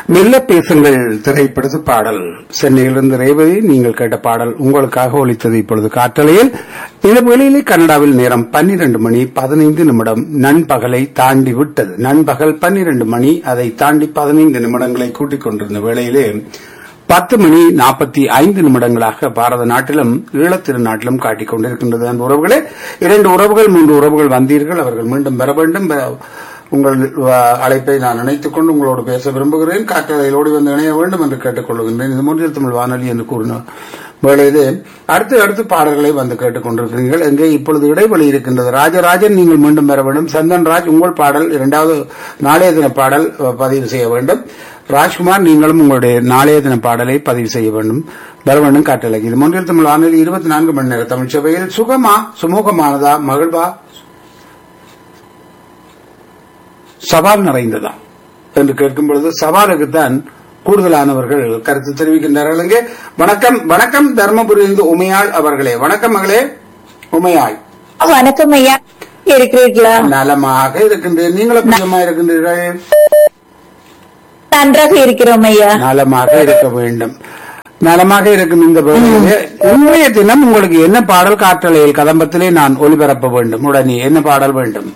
மெல்ல பேசுங்கள் திரைப்படத்து பாடல் சென்னையிலிருந்து ரேவதி நீங்கள் கேட்ட பாடல் உங்களுக்காக ஒலித்தது இப்பொழுது காற்றலையில் இந்த வேளையிலே கனடாவில் நேரம் பன்னிரண்டு மணி பதினைந்து நிமிடம் நண்பகலை தாண்டி விட்டது நண்பகல் பன்னிரண்டு மணி அதை தாண்டி பதினைந்து நிமிடங்களை கூட்டிக் கொண்டிருந்த வேளையிலே பத்து மணி நாற்பத்தி ஐந்து நிமிடங்களாக பாரத நாட்டிலும் ஈழத்திருநாட்டிலும் காட்டிக் கொண்டிருக்கின்றது அந்த உறவுகளே இரண்டு உறவுகள் மூன்று உறவுகள் வந்தீர்கள் அவர்கள் மீண்டும் பெற வேண்டும் பெற- உங்கள் அஹ், அழைப்பை நான் நினைத்துக் கொண்டு உங்களோடு பேச விரும்புகிறேன் காற்றலையில் ஓடி வந்து இணைய வேண்டும் என்று கேட்டுக்கொள்கின்றேன் இது மூன்றில் தமிழ் வானொலி என்று கூறின வேளையிலே அடுத்து அடுத்து பாடல்களை வந்து கேட்டுக் கொண்டிருக்கிறீர்கள் எங்கே இப்பொழுது இடைவெளி இருக்கின்றது ராஜராஜன் நீங்கள் மீண்டும் பெற வேண்டும் சந்தன்ராஜ் உங்கள் பாடல் இரண்டாவது நாளைய தின பாடல் அஹ், பதிவு செய்ய வேண்டும் ராஜ்குமார் நீங்களும் உங்களுடைய நாளைய தின பாடலை பதிவு செய்ய வேண்டும் பெற வேண்டும் காட்டலை இது மூன்றில் தமிழ் வானொலி இருபத்தி நான்கு மணி நேர தமிழ் சபையில் சுகமா சுமூகமானதா மகிழ்வா சவால் நிறைந்ததா என்று கேட்கும் பொழுது சவாலுக்குத்தான் கூடுதலானவர்கள் கருத்து தெரிவிக்கின்றார்கள் இங்கே வணக்கம் வணக்கம் தர்மபுரியிலிருந்து உமையாள் அவர்களே வணக்கம் மகளே உமையாள் வணக்கம் ஐயா இருக்கிறீர்களா நலமாக இருக்கின்றேன் நீங்களும் பிரியமா இருக்கின்றீர்கள் நன்றாக இருக்கிறோம் ஐயா நலமாக இருக்க வேண்டும் நலமாக இருக்கும் இந்த வேளையிலே இன்றைய தினம் உங்களுக்கு என்ன பாடல் காற்றலையில் கதம்பத்திலே நான் ஒளிபரப்ப வேண்டும் உடனே என்ன பாடல் வேண்டும்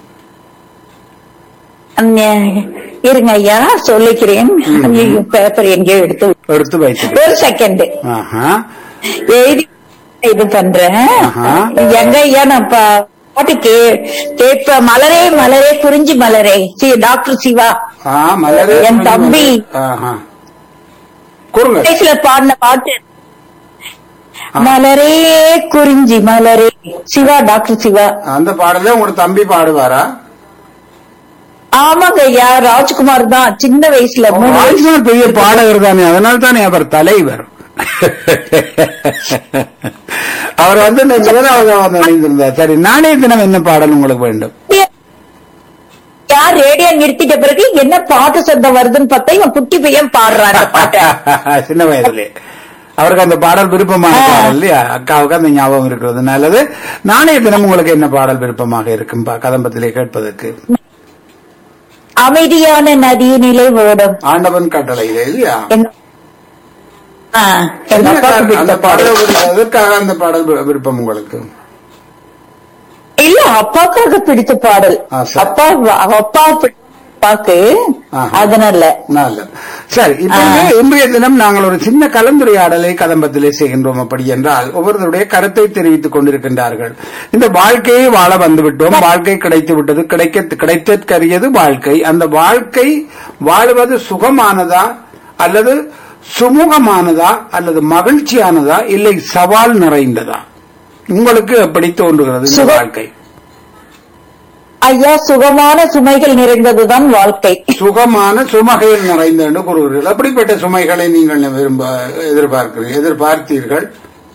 அங்க இருங்க ஐயா சொல்லிக்கிறேன் ஐயோ, பேப்பர் எங்கேயோ எடுத்து எடுத்து வைத்து ஒரு செகண்ட் ஆஹா எழுதி இது பண்றேன் ஆஹா. எங்க ஐயா நான் பா- பாட்டு கே கேட்ப மலரே மலரே குறிஞ்சி மலரே சி டாக்டர் சிவா ஆ மலரே என் தம்பி. ஆஹா கூறுங்க வயசுல பாடின பாட்டு மலரே குறிஞ்சி மலரே சிவா டாக்டர் சிவா அந்த பாடலே உங்களோட தம்பி பாடுவாரா ஆமாங்க ஐயா ராஜ்குமார் தான் சின்ன வயசுல மூணு வயசு ராஜ்குமார் பெரிய பாடகர் தானே அதனால் தானே அவர் தலைவர் அவர் வந்து இந்த முதலாவது வந்து இணைந்திருந்தார் சரி நாளைய தினம் என்ன பாடல் உங்களுக்கு வேண்டும் யார் ரேடியோ நிறுத்திட்ட பிறகு என்ன பாட்டு சத்தம் வருதுன்னு பார்த்தா இவன் குட்டி பையன் பாடுறான் அந்த பாட்டை சின்ன வயதிலே அவருக்கு அந்த பாடல் விருப்பமான ஆ. பாடல் இல்லையா அக்காவுக்கு அந்த ஞாபகம் இருக்கிறது நல்லது நாளைய தினம் உங்களுக்கு என்ன பாடல் விருப்பமாக இருக்கும் பா- கதம்பத்திலே கேட்பதற்கு அமைதியான நதியினிலே ஓடும் ஆண்டவன் கட்டளையிலே இல்லையா என்- ஆ, எங்க என்ன அப்பாவுக்கு காரணம்? அந்த பிடித்த பாடல் பாடல் விரு- எதற்காக அந்த பாடல் வி- விருப்பம் உங்களுக்கு இல்ல அப்பாவுக்காக பிடித்த பாடல் ஆ, சரி. அப்பா அப்பா பிடித்த அப்பாக்கு ஆஹா. அதனால நல்லது சரி இப்ப இன்றைய தினம் நாங்கள் ஒரு சின்ன கலந்துரையாடலை கதம்பத்திலே செய்கின்றோம் அப்படி என்றால் ஒவ்வொருவருடைய கருத்தை தெரிவித்துக் கொண்டிருக்கின்றார்கள் இந்த வாழ்க்கையை வாழ வந்துவிட்டோம் வாழ்க்கை கிடைத்து விட்டது கிடைக்க கிடைத்தற்கரியது வாழ்க்கை அந்த வாழ்க்கை வாழ்வது சுகமானதா அல்லது சுமூகமானதா அல்லது மகிழ்ச்சியானதா இல்லை சவால் நிறைந்ததா உங்களுக்கு எப்படி தோன்றுகிறது இந்த சுக- வாழ்க்கை ஐயா சுகமான சுமைகள் நிறைந்ததுதான் வாழ்க்கை சுகமான சுமகையில் நிறைந்த என்று கூறுகிறீர்கள் அப்படிப்பட்ட சுமைகளை நீங்கள் விரும்ப எதிர்பார்க்கிறீர்கள் எதிர்பார்த்தீர்கள்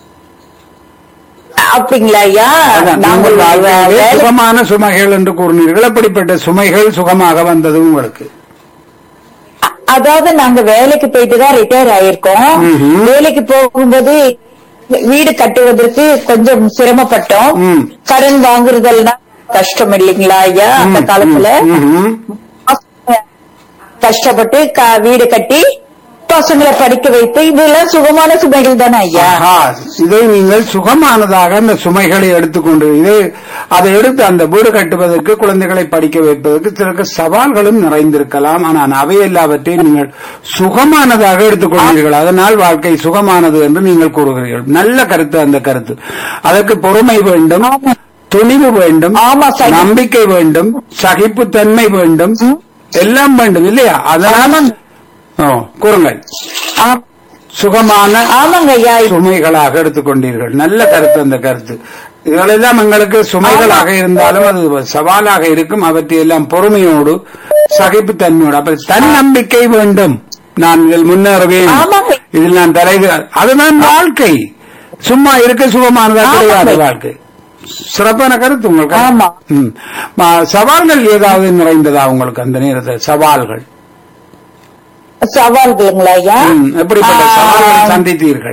அப்படிங்களா ஐயா அதான், நாங்கள் நீங்கள் வாழ்க்கையிலே வேலை- சுகமான சுமைகள் என்று கூறினீர்கள் அப்படிப்பட்ட சுமைகள் சுகமாக வந்தது உங்களுக்கு அதாவது நாங்க வேலைக்கு போயிட்டு தான் ரிட்டையர் ஆயிருக்கோம் ம்ஹும். வேலைக்கு போகும்போது வீடு கட்டுவதற்கு கொஞ்சம் சிரமப்பட்டோம் ம். கடன் வாங்குறதெல்லாம் கஷ்டம் இல்லைங்களா ஐயா அந்த காலத்துல ம்ஹும். கஷ்டப்பட்டு க- வீடு கட்டி பசங்களை படிக்க வைத்து இதெல்லாம் சுகமான சுமைகள் தானே ஐயா ஆஹா, இதை நீங்கள் சுகமானதாக அந்த சுமைகளை எடுத்துக்கொண்டு இது அதை எடுத்து அந்த வீடு கட்டுவதற்கு குழந்தைகளை படிக்க வைப்பதற்கு சில சவால்களும் நிறைந்திருக்கலாம் ஆனால் அவை எல்லாவற்றையும் நீங்கள் சுகமானதாக எடுத்துக்கொள்வீர்கள் அதனால் வாழ்க்கை சுகமானது என்று நீங்கள் கூறுகிறீர்கள் நல்ல கருத்து அந்த கருத்து அதற்கு பொறுமை வேண்டும் துணிவு வேண்டும் ஆமா, சகி- நம்பிக்கை வேண்டும் சகிப்புத்தன்மை வேண்டும் எல்லாம் வேண்டும் இல்லையா அதனால ஓ, கூறுங்கள் ஆ- சுகமான ஆமாங்க ஐயா சுமைகளாக எடுத்துக்கொண்டீர்கள் நல்ல கருத்து அந்த கருத்து இதுகளெல்லாம் எங்களுக்கு சுமைகளாக இருந்தாலும் அது சவாலாக இருக்கும் அவற்றை எல்லாம் பொறுமையோடு சகிப்புத்தன்மையோடு அப்ப தன்னம்பிக்கை வேண்டும் நான் இதில் முன்னேறுவேன் ஆமாங்க. இதில் நான் தலைவர் அதுதான் வாழ்க்கை சும்மா இருக்க சுகமானதா கிடையாது ஆமாங்க. வாழ்க்கை சிறப்பான கருத்து உங்களுக்கு ஆமா. ம். ம- சவால்கள் ஏதாவது நிறைந்ததா உங்களுக்கு அந்த நேரத்தில் சவால்கள் சவால்களுங்களா ஐயா ம், எப்படிப்பட்ட ஆ, சவால்கள் சந்தித்தீர்கள்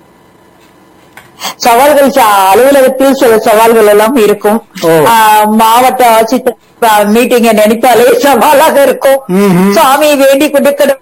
சவால்கள் ச- அலுவலகத்தில் சில சவால்கள் எல்லாம் இருக்கும் ஓ. ஆ, மாவட்ட ஆட்சித்தலைவர் மீட்டிங்க நினைத்தாலே சவாலாக இருக்கும் ம்ஹும். சாமியை வேண்டி கொடுக்கணும்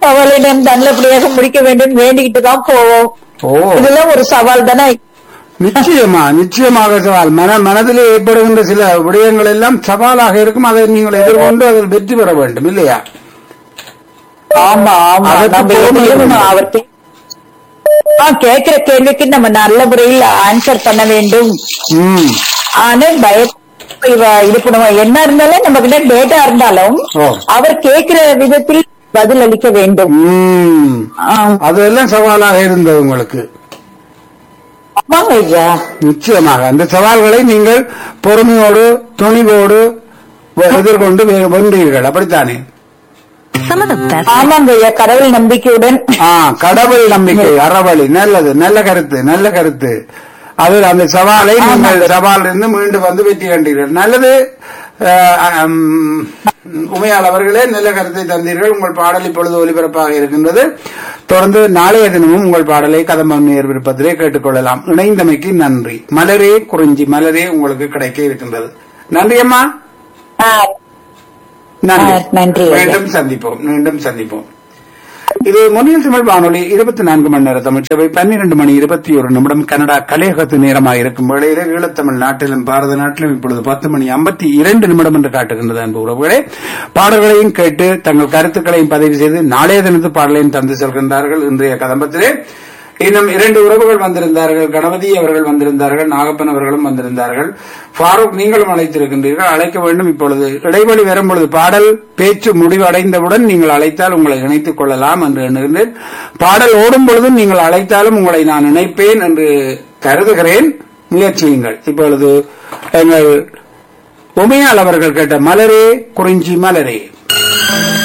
அவளிடம் நல்லபடியாக முடிக்க வேண்டும் வேண்டிக்கிட்டு தான் போவோம் ஓ இதெல்லாம் ஒரு சவால் தானே நிச்சயமா நிச்சயமாக சவால் மன மனதிலே ஏற்படுகின்ற சில விடயங்கள் எல்லாம் சவாலாக இருக்கும் அதை நீங்கள் எதிர்கொண்டு அதில் வெற்றி பெற வேண்டும் இல்லையா ஆமா ஆமா அதற்கு நம்ம பொறுமை எப்படியும் வேணும். அவர் கே- ஆ, கேட்கிற கேள்விக்கு நம்ம நல்ல முறையில் ஆன்சர் பண்ண வேண்டும் ம் ஆனா பய இவ- இது பண்ணுவோம் என்ன இருந்தாலும் நம்ம கிட்ட டேட்டா இருந்தாலும் ஓ. அவர் கேட்கிற விதத்தில் பதில் அளிக்க வேண்டும் ம் ஆ, அதெல்லாம் சவாலாக இருந்தது உங்களுக்கு ஆமாங்க ஐயா நிச்சயமாக அந்த சவால்களை நீங்கள் பொறுமையோடு துணிவோடு வெ- எதிர்கொண்டு வெ- வென்றீர்கள் அப்படித்தானே Some of the best ஆமாங்க ஐயா கடவுள் நம்பிக்கையுடன் ஆ கடவுள் நம்பிக்கை அறவழி நல்லது நல்ல கருத்து நல்ல கருத்து அது அந்த சவாலை நீங்கள் சவால் இருந்து மீண்டு வந்து வெற்றி கண்டீர்கள் நல்லது அஹ், அம், உமையாள் அவர்களே நல்ல கருத்தை தந்தீர்கள் உங்கள் பாடல் இப்பொழுது ஒலிபரப்பாக இருக்கின்றது தொடர்ந்து நாளைய தினமும் உங்கள் பாடலை கதம்பம் நேர் விருப்பத்திலே கேட்டுக்கொள்ளலாம் இணைந்தமைக்கு நன்றி மலரே குறிஞ்சி மலரே உங்களுக்கு கிடைக்க இருக்கின்றது நன்றி அம்மா ஆ, நன்றி ஆ, நன்றி. மீண்டும் சந்திப்போம் மீண்டும் சந்திப்போம் இது முன்னில் தமிழ் வானொலி இருபத்தி நான்கு மணி நேர தமிழ்ச்சபை பன்னிரண்டு மணி இருபத்தி ஒரு நிமிடம் கனடா கலையகத்து நேரமாக இருக்கும் வேளையிலே ஈழத்தமிழ் நாட்டிலும் பாரத நாட்டிலும் இப்பொழுது பத்து மணி ஐம்பத்தி இரண்டு நிமிடம் என்று காட்டுகின்றது அன்பு உறவுகளே பாடல்களையும் கேட்டு தங்கள் கருத்துக்களையும் பதிவு செய்து நாளைய தினத்து பாடலையும் தந்து செல்கின்றார்கள் இன்றைய கதம்பத்திலே இன்னும் இரண்டு உறவுகள் வந்திருந்தார்கள் கணபதி அவர்கள் வந்திருந்தார்கள் நாகப்பன் அவர்களும் வந்திருந்தார்கள் ஃபாரூக் நீங்களும் அழைத்திருக்கின்றீர்கள் அழைக்க வேண்டும் இப்பொழுது இடைவெளி வரும் பொழுது பாடல் பேச்சு முடிவடைந்தவுடன் நீங்கள் அழைத்தால் உங்களை இணைத்துக் கொள்ளலாம் என்று எண்ணுகின்றேன் பாடல் ஓடும் பொழுதும் நீங்கள் அழைத்தாலும் உங்களை நான் இணைப்பேன் என்று கருதுகிறேன் முயற்சியுங்கள் இப்பொழுது எங்கள் உமையால் அவர்கள் கேட்ட மலரே குறிஞ்சி மலரே